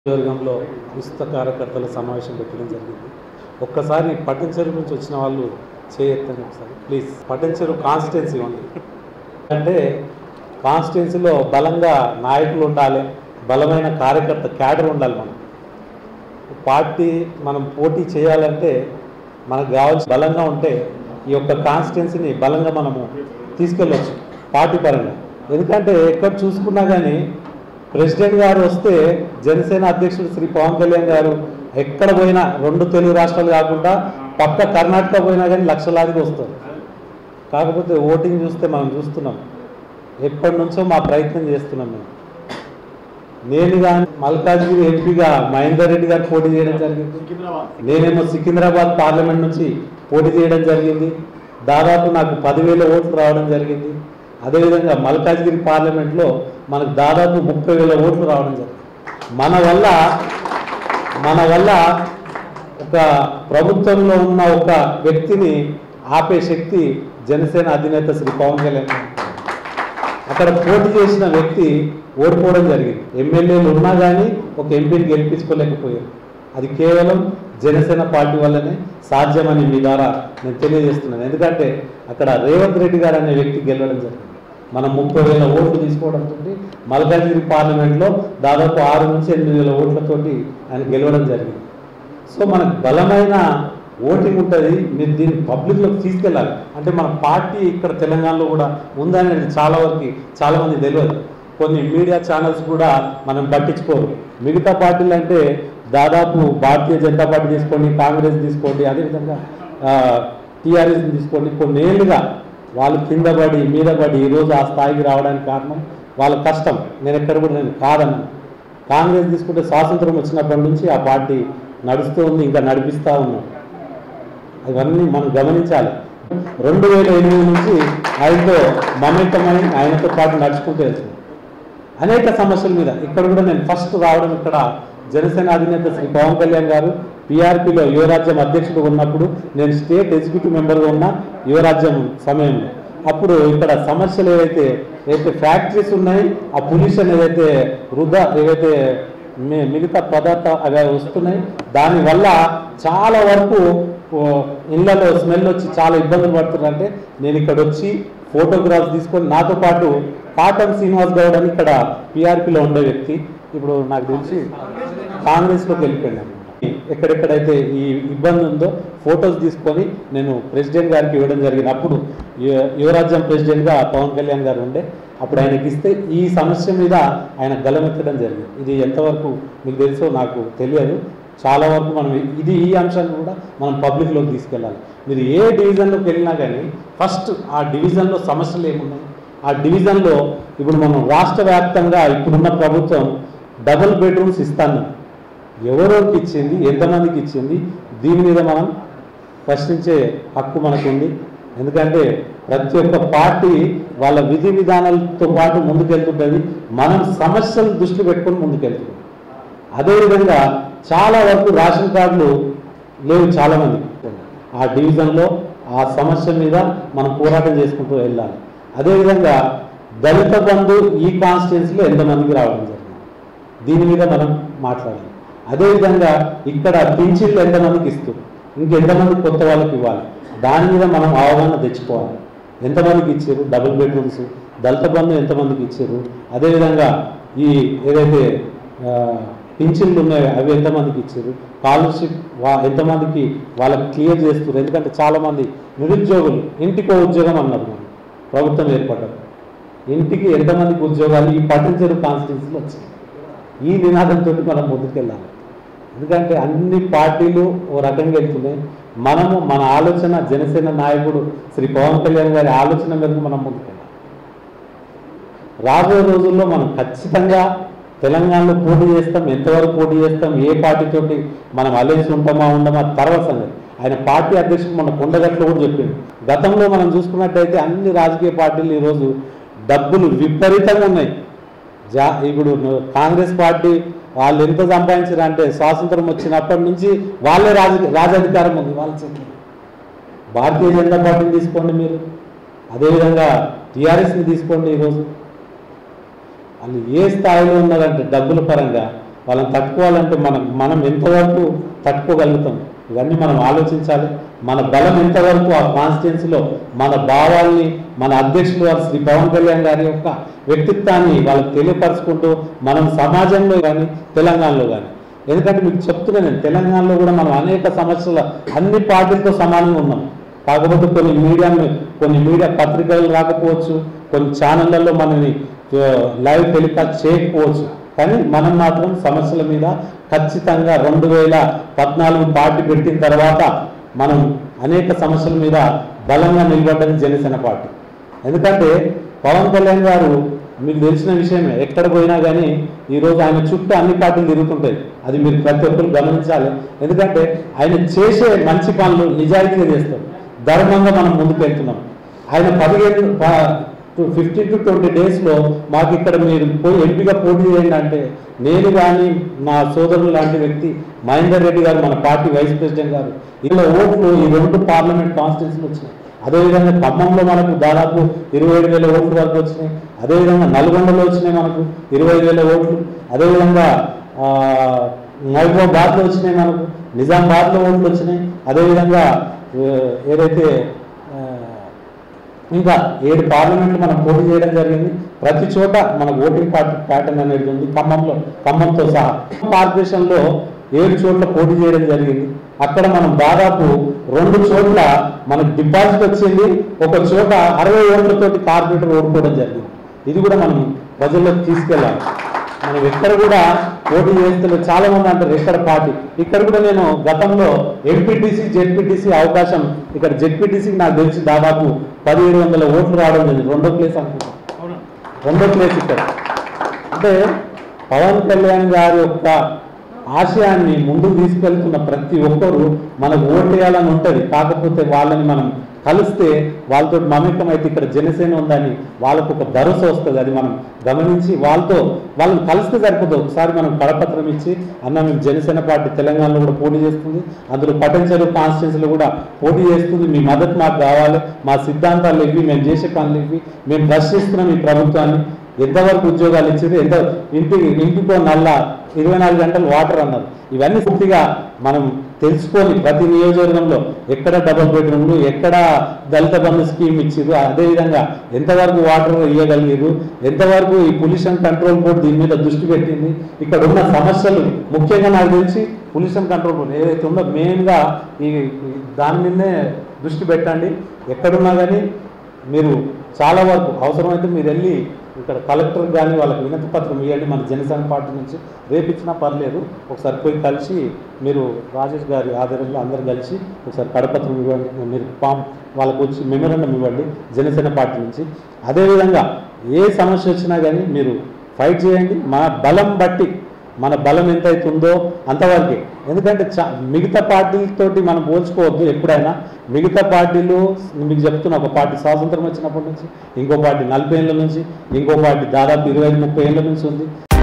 నియోజకవర్గంలో ఉచిత కార్యకర్తల సమావేశం పెట్టడం జరిగింది ఒక్కసారి పట్టణచెరు నుంచి వచ్చిన వాళ్ళు చేయొద్దని ఒకసారి ప్లీజ్ పట్టణచెరు కాన్స్టిట్యున్సీ ఉంది అంటే కాన్స్టిట్యున్సీలో బలంగా నాయకులు ఉండాలి బలమైన కార్యకర్త క్యాడర్ ఉండాలి మనం పార్టీ మనం పోటీ చేయాలంటే మనకు కావాల్సిన బలంగా ఉంటే ఈ యొక్క కాన్స్టిట్యున్సీని బలంగా మనము తీసుకెళ్ళవచ్చు పార్టీ పరంగా ఎందుకంటే ఎక్కడ చూసుకున్నా కానీ ప్రెసిడెంట్ గారు వస్తే జనసేన అధ్యక్షుడు శ్రీ పవన్ కళ్యాణ్ గారు ఎక్కడ పోయినా రెండు తెలుగు రాష్ట్రాలు కాకుండా పక్క కర్ణాటక పోయినా కానీ లక్షలాదికి వస్తారు కాకపోతే ఓటింగ్ చూస్తే మనం చూస్తున్నాం ఎప్పటి నుంచో మా ప్రయత్నం చేస్తున్నాం మేము నేను కానీ మల్కాజ్గిరి ఎంపీగా మహేందర్ రెడ్డి గారు పోటీ చేయడం జరిగింది నేనేమో సికింద్రాబాద్ పార్లమెంట్ నుంచి పోటీ చేయడం జరిగింది దాదాపు నాకు పదివేల ఓట్లు రావడం జరిగింది అదేవిధంగా మల్కాజ్గిరి పార్లమెంట్లో మనకు దాదాపు ముప్పై వేల ఓట్లు రావడం జరిగింది మన వల్ల మన వల్ల ఒక ప్రభుత్వంలో ఉన్న ఒక వ్యక్తిని ఆపే శక్తి జనసేన అధినేత శ్రీ పవన్ కళ్యాణ్ గారికి. అక్కడ పోటీ చేసిన వ్యక్తి ఓడిపోవడం జరిగింది ఎమ్మెల్యేలు ఉన్నా కానీ ఒక ఎంపీని గెలిపించుకోలేకపోయారు అది కేవలం జనసేన పార్టీ వల్లనే సాధ్యమని మీ ద్వారా నేను తెలియజేస్తున్నాను ఎందుకంటే అక్కడ రేవంత్ రెడ్డి గారు అనే వ్యక్తి గెలవడం జరిగింది మనం ముప్పై వేల ఓట్లు తీసుకోవడంతో మల్కాజ్గిరి పార్లమెంట్లో దాదాపు ఆరు నుంచి ఎనిమిది వేల ఓట్లతోటి ఆయన గెలవడం జరిగింది సో మనకు బలమైన ఓటింగ్ ఉంటుంది మీరు దీన్ని పబ్లిక్లోకి తీసుకెళ్ళాలి అంటే మన పార్టీ ఇక్కడ తెలంగాణలో కూడా ఉందనేది చాలా వరకు చాలా మంది తెలియదు కొన్ని మీడియా ఛానల్స్ కూడా మనం పట్టించుకోరు మిగతా పార్టీలు అంటే దాదాపు భారతీయ జనతా పార్టీ తీసుకోండి కాంగ్రెస్ తీసుకోండి అదేవిధంగా టీఆర్ఎస్ తీసుకోండి కొన్నేళ్ళుగా వాళ్ళు కింద పడి మీద పడి ఈరోజు ఆ స్థాయికి రావడానికి కారణం వాళ్ళ కష్టం నేను ఎక్కడ కూడా నేను కాదన్నాను కాంగ్రెస్ తీసుకుంటే స్వాతంత్రం వచ్చినప్పటి నుంచి ఆ పార్టీ నడుస్తూ ఉంది ఇంకా నడిపిస్తూ ఉన్నాం ఇవన్నీ మనం గమనించాలి రెండు వేల ఎనిమిది నుంచి ఆయనతో మమేకమై ఆయనతో పాటు నడుచుకుంటూ వెళ్తున్నాం అనేక సమస్యల మీద ఇక్కడ కూడా నేను ఫస్ట్ రావడం ఇక్కడ జనసేన అధినేత శ్రీ పవన్ కళ్యాణ్ గారు పిఆర్పిలో యువరాజ్యం అధ్యక్షుడు ఉన్నప్పుడు నేను స్టేట్ ఎగ్జిక్యూటివ్ మెంబర్గా ఉన్న యువరాజ్యం సమయంలో అప్పుడు ఇక్కడ సమస్యలు ఏవైతే ఏదైతే ఫ్యాక్టరీస్ ఉన్నాయి ఆ పొల్యూషన్ ఏదైతే వృధా ఏవైతే మి- మిగతా పదార్థాలు అవి వస్తున్నాయి దానివల్ల చాలా వరకు ఓ, ఇళ్లలో స్మెల్ వచ్చి చాలా ఇబ్బందులు పడుతున్నారంటే నేను ఇక్కడ వచ్చి ఫోటోగ్రాఫ్స్ తీసుకొని నాతో పాటు కాటన్ శ్రీనివాస్ గౌడ్ అని ఇక్కడ పిఆర్పిలో ఉండే వ్యక్తి ఇప్పుడు నాకు తెలిసి కాంగ్రెస్లోకి వెళ్ళిపోయాను ఎక్కడెక్కడైతే ఈ ఇబ్బంది ఉందో ఫొటోస్ తీసుకొని నేను ప్రెసిడెంట్ గారికి ఇవ్వడం జరిగింది అప్పుడు యు- యువరాజ్యం ప్రెసిడెంట్గా పవన్ కళ్యాణ్ గారు ఉండే అప్పుడు ఆయనకి ఇస్తే ఈ సమస్య మీద ఆయన గలమెత్తడం జరిగింది ఇది ఎంతవరకు మీకు తెలుసో నాకు తెలియదు చాలా వరకు మనం ఇది ఈ అంశాన్ని కూడా మనం పబ్లిక్లోకి తీసుకెళ్ళాలి మీరు ఏ డివిజన్లోకి వెళ్ళినా కానీ ఫస్ట్ ఆ డివిజన్లో సమస్యలు ఏమున్నాయి ఆ డివిజన్లో ఇప్పుడు మనం రాష్ట్ర వ్యాప్తంగా ఇప్పుడున్న ప్రభుత్వం డబుల్ బెడ్రూమ్స్ ఇస్తాను ఎవరెవరికి ఇచ్చింది ఎంతమందికి ఇచ్చింది దీని మీద మనం ప్రశ్నించే హక్కు మనకుంది ఎందుకంటే ప్రతి ఒక్క పార్టీ వాళ్ళ విధి విధానాలతో పాటు ముందుకెళ్తుంటుంది మనం సమస్యలు దృష్టి పెట్టుకొని ముందుకెళ్తుంది అదేవిధంగా చాలా వరకు రేషన్ కార్డులు లేవు చాలామంది ఆ డివిజన్లో ఆ సమస్య మీద మనం పోరాటం చేసుకుంటూ వెళ్ళాలి అదేవిధంగా దళిత బంధు ఈ కాన్స్టిట్యున్సీలో ఎంతమందికి రావడం జరిగింది దీని మీద మనం మాట్లాడాలి అదేవిధంగా ఇక్కడ పింఛన్లు ఎంతమందికి ఇస్తూ ఇంకెంతమంది కొత్త వాళ్ళకి ఇవ్వాలి దాని మీద మనం అవగాహన తెచ్చుకోవాలి ఎంతమందికి ఇచ్చారు డబుల్ బెడ్రూమ్స్ దళిత బంధు ఎంతమందికి ఇచ్చారు అదేవిధంగా ఈ ఏదైతే ఆ, పింఛన్లు ఉన్నాయో అవి ఎంతమందికి ఇచ్చారు స్కాలర్షిప్ వా ఎంతమందికి వాళ్ళకి క్లియర్ చేస్తారు ఎందుకంటే చాలామంది నిరుద్యోగులు ఇంటికో ఉద్యోగం అన్నారు మనం ప్రభుత్వం ఏర్పడ్డారు ఇంటికి ఎంతమందికి ఉద్యోగాలు ఈ పట్టించరు కాన్స్టిట్యూన్సీలో వచ్చాయి ఈ నినాదంతో మనం ముందుకెళ్ళాలి ఎందుకంటే అన్ని పార్టీలు ఓ రకంగా వెళ్తున్నాయి మనము మన ఆలోచన జనసేన నాయకుడు శ్రీ పవన్ కళ్యాణ్ గారి ఆలోచన మేరకు మనం ముందుకెళ్ళాలి రాబోయే రోజుల్లో మనం ఖచ్చితంగా తెలంగాణలో పోటీ చేస్తాం ఎంతవరకు పోటీ చేస్తాం ఏ పార్టీతోటి మనం అలయన్స్ ఉంటామా ఉండమా తర్వాత సంగతి ఆయన పార్టీ అధ్యక్షుడు మన కొండగట్లో కూడా చెప్పింది గతంలో మనం చూసుకున్నట్టయితే అన్ని రాజకీయ పార్టీలు ఈరోజు డబ్బులు విపరీతంగా ఉన్నాయి జా ఇప్పుడు ను- కాంగ్రెస్ పార్టీ వాళ్ళు ఎంత సంపాదించారు అంటే స్వాతంత్రం వచ్చినప్పటి నుంచి వాళ్ళే రాజ రాజాధికారం ఉంది వాళ్ళ చేతిలో భారతీయ జనతా పార్టీని తీసుకోండి మీరు అదేవిధంగా టీఆర్ఎస్ని తీసుకోండి ఈరోజు వాళ్ళు ఏ స్థాయిలో ఉన్నారంటే డబ్బుల పరంగా వాళ్ళని తట్టుకోవాలంటే మనం మనం ఎంతవరకు తట్టుకోగలుగుతాం ఇవన్నీ మనం ఆలోచించాలి మన బలం ఎంతవరకు ఆ కాన్స్టిట్యున్సీలో మన భావాల్ని మన అధ్యక్షులు వారు శ్రీ పవన్ కళ్యాణ్ గారి యొక్క వ్యక్తిత్వాన్ని వాళ్ళకి తెలియపరచుకుంటూ మనం సమాజంలో కానీ తెలంగాణలో కానీ ఎందుకంటే మీకు చెప్తున్నా నేను తెలంగాణలో కూడా మనం అనేక సమస్యల అన్ని పార్టీలతో సమానంగా ఉన్నాం కాకపోతే కొన్ని మీడియా కొన్ని మీడియా పత్రికలు రాకపోవచ్చు కొన్ని ఛానళ్ళల్లో మనని ఆ, లైవ్ టెలికాస్ట్ చేయకపోవచ్చు కానీ మనం మాత్రం సమస్యల మీద ఖచ్చితంగా రెండు వేల పద్నాలుగు పార్టీ పెట్టిన తర్వాత మనం అనేక సమస్యల మీద బలంగా నిలబడ్డది జనసేన పార్టీ ఎందుకంటే పవన్ కళ్యాణ్ గారు మీకు తెలిసిన విషయమే ఎక్కడ పోయినా కానీ ఈరోజు ఆయన చుట్టూ అన్ని పార్టీలు తిరుగుతుంటాయి అది మీరు ప్రతి ఒక్కరు గమనించాలి ఎందుకంటే ఆయన చేసే మంచి పనులు నిజాయితీగా చేస్తారు ధర్మంగా మనం ముందుకు వెళ్తున్నాం ఆయన పదిహేను ఫిఫ్టీన్ టు ట్వంటీ డేస్లో మాకు ఇక్కడ మీరు పోయి ఎంపీగా పోటీ చేయండి అంటే నేను కానీ నా సోదరులు లాంటి వ్యక్తి మహేందర్ రెడ్డి గారు మన పార్టీ వైస్ ప్రెసిడెంట్ గారు ఇలా ఓట్లు ఈ రెండు పార్లమెంట్ కాన్స్టిట్యూన్సీలు వచ్చినాయి అదేవిధంగా ఖమ్మంలో మనకు దాదాపు ఇరవై ఐదు వేల ఓట్లు వరకు వచ్చినాయి అదేవిధంగా నల్గొండలో వచ్చినాయి మనకు ఇరవై ఐదు వేల ఓట్లు అదేవిధంగా ఆ, మహబూబాబాద్లో వచ్చినాయి మనకు నిజామాబాద్లో ఓట్లు వచ్చినాయి అదేవిధంగా ఏ, ఏదైతే ఆ, ఇంకా ఏడు పార్లమెంట్లు మనం పోటీ చేయడం జరిగింది ప్రతి చోట మనకు ఓటింగ్ పార్టీ ప్యాటర్న్ అనేది ఉంది ఖమ్మంలో ఖమ్మంతో సహా కార్పొరేషన్లో ఏడు చోట్ల పోటీ చేయడం జరిగింది అక్కడ మనం దాదాపు రెండు చోట్ల మనకు డిపాజిట్ వచ్చింది ఒక చోట అరవై ఓట్లతోటి కార్పొరేటర్ ఓడిపోవడం జరిగింది ఇది కూడా మనం ప్రజల్లోకి తీసుకెళ్ళాలి మనం ఎక్కడ కూడా పోటీ చేస్తున్న చాలా మంది అంటారు ఎక్కడ పార్టీ ఇక్కడ కూడా నేను గతంలో ఎంపీటీసీ జెడ్పీటీసీ అవకాశం ఇక్కడ జెడ్పీటీసీకి నాకు తెలిసి దాదాపు పదిహేడు వందల ఓట్లు రావడం జరిగింది రెండో ప్లేస్ అనుకుంటాను రెండో ప్లేస్ ఇక్కడ అంటే పవన్ కళ్యాణ్ గారి యొక్క ఆశయాన్ని ముందుకు తీసుకెళ్తున్న ప్రతి ఒక్కరు మనకు ఓటేయాలని ఉంటుంది కాకపోతే వాళ్ళని మనం కలిస్తే వాళ్ళతో మమేకం అయితే ఇక్కడ జనసేన ఉందని వాళ్ళకు ఒక భరోసా వస్తుంది అది మనం గమనించి వాళ్ళతో వాళ్ళని కలిస్తే సరిపోతుంది ఒకసారి మనం కడపత్రం ఇచ్చి అన్న మేము జనసేన పార్టీ తెలంగాణలో కూడా పోటీ చేస్తుంది అందులో పటంచెరు కాన్స్టిట్యున్సీలో కూడా పోటీ చేస్తుంది మీ మద్దతు మాకు కావాలి మా సిద్ధాంతాలు ఇవి మేము చేసే పనులు ఇవి మేము ప్రశ్నిస్తున్నాం ఈ ప్రభుత్వాన్ని ఎంతవరకు ఉద్యోగాలు ఇచ్చింది ఎంత ఇంటికి ఇంటికో నల్ల ఇరవై నాలుగు గంటలు వాటర్ అన్నారు ఇవన్నీ పూర్తిగా మనం తెలుసుకొని ప్రతి నియోజకవర్గంలో ఎక్కడ డబుల్ బెడ్రూమ్లు ఎక్కడ దళిత బంధు స్కీమ్ ఇచ్చిరు అదేవిధంగా ఎంతవరకు వాటర్ ఇవ్వగలిగారు ఎంతవరకు ఈ పొల్యూషన్ కంట్రోల్ బోర్డు దీని మీద దృష్టి పెట్టింది ఇక్కడ ఉన్న సమస్యలు ముఖ్యంగా నాకు తెలిసి పొల్యూషన్ కంట్రోల్ బోర్డు ఏదైతే ఉందో మెయిన్గా ఈ ఈ దాని మీదనే దృష్టి పెట్టండి ఎక్కడున్నా కానీ మీరు చాలా వరకు అవసరమైతే మీరు వెళ్ళి ఇక్కడ కలెక్టర్ కానీ వాళ్ళకి వినతి పత్రం ఇవ్వండి మన జనసేన పార్టీ నుంచి రేపు ఇచ్చినా పర్లేదు ఒకసారి పోయి కలిసి మీరు రాజేష్ గారి ఆధ్వర్యంలో అందరు కలిసి ఒకసారి కడపత్రం ఇవ్వండి మీరు ఫామ్ వాళ్ళకు వచ్చి మెమోరండం ఇవ్వండి జనసేన పార్టీ నుంచి అదేవిధంగా ఏ సమస్య వచ్చినా కానీ మీరు ఫైట్ చేయండి మా బలం బట్టి మన బలం ఎంత అవుతుందో అంతవరకే ఎందుకంటే చా మిగతా పార్టీలతోటి మనం పోల్చుకోవద్దు ఎప్పుడైనా మిగతా పార్టీలు మీకు చెప్తున్నా ఒక పార్టీ స్వాతంత్రం వచ్చినప్పటి నుంచి ఇంకో పార్టీ నలభై ఏళ్ళ నుంచి ఇంకో పార్టీ దాదాపు ఇరవై ఐదు ముప్పై ఏళ్ళ నుంచి ఉంది